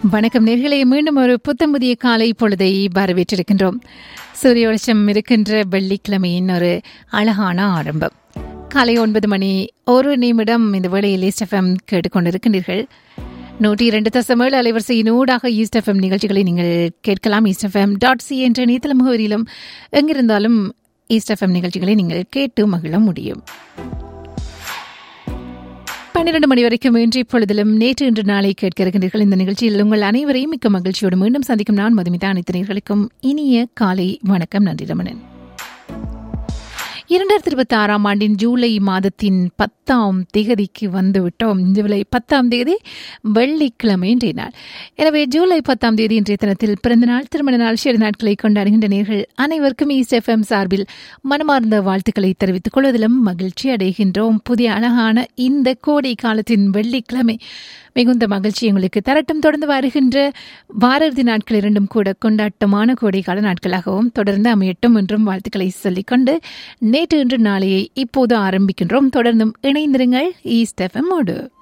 வணக்கம் நேர்களை மீண்டும் ஒரு புத்தம் புதிய காலை பொழுதை வரவேற்றிருக்கின்றோம் சூரிய வெளிச்சம் இருக்கின்ற வெள்ளிக்கிழமையின் ஒரு அழகான ஆரம்பம் காலை ஒன்பது மணி ஒரு நிமிடம் இந்த வேளையில் ஈஸ்ட் எஃப்எம் கேட்டுக்கொண்டிருக்கின்றீர்கள் நூற்றி இரண்டு தசம் ஏழு அலைவரிசையின் ஊடாக ஈஸ்ட் எஃப்எம் நிகழ்ச்சிகளை நீங்கள் கேட்கலாம் ஈஸ்ட் எஃப்எம் டாட் சி என்ற இணையதள முகவரியிலும் எங்கிருந்தாலும் ஈஸ்ட் எஃப்எம் நிகழ்ச்சிகளை நீங்கள் கேட்டு மகிழ முடியும் பன்னிரண்டு மணி வரைக்கும் இன்றைய பொழுதிலும் நேற்று இன்று நாளை கேட்க இருக்கின்றீர்கள் இந்த நிகழ்ச்சியில் உங்கள் அனைவரையும் மிக்க மகிழ்ச்சியோடு மீண்டும் சந்திக்கும் நான் மதுமிதா அனைத்து நேர்களுக்கும் இனிய காலை வணக்கம் நன்றி ரமணன் இரண்டாயிரத்தி இருபத்தி ஆறாம் ஆண்டின் ஜூலை மாதத்தின் பத்தாம் தேதிக்கு வந்துவிட்டோம் ஜூலை பத்தாம் தேதி வெள்ளிக்கிழமை இன்றைய நாள் எனவே ஜூலை பத்தாம் தேதி இன்றைய தினத்தில் பிறந்த நாள் திருமண நாள் ஷேர் நாட்களை கொண்டாடுகின்ற நேர்கள் அனைவருக்கும் ஈஸ்ட் எஃப்எம் சார்பில் மனமார்ந்த வாழ்த்துக்களை தெரிவித்துக் கொள்வதிலும் மகிழ்ச்சி அடைகின்றோம் புதிய அழகான இந்த கோடை காலத்தின் வெள்ளிக்கிழமை மிகுந்த மகிழ்ச்சி எங்களுக்கு தரட்டும் தொடர்ந்து வருகின்ற வாரறுதி நாட்கள் இரண்டும் கூட கொண்டாட்டமான கோடைக்கால நாட்களாகவும் தொடர்ந்து அமையட்டும் என்றும் வாழ்த்துக்களை சொல்லிக்கொண்டு நேற்று இன்று நாளையை இப்போது ஆரம்பிக்கின்றோம் தொடர்ந்தும் இணைந்திருங்கள் ஈஸ்ட் எஃப்எம்மோடு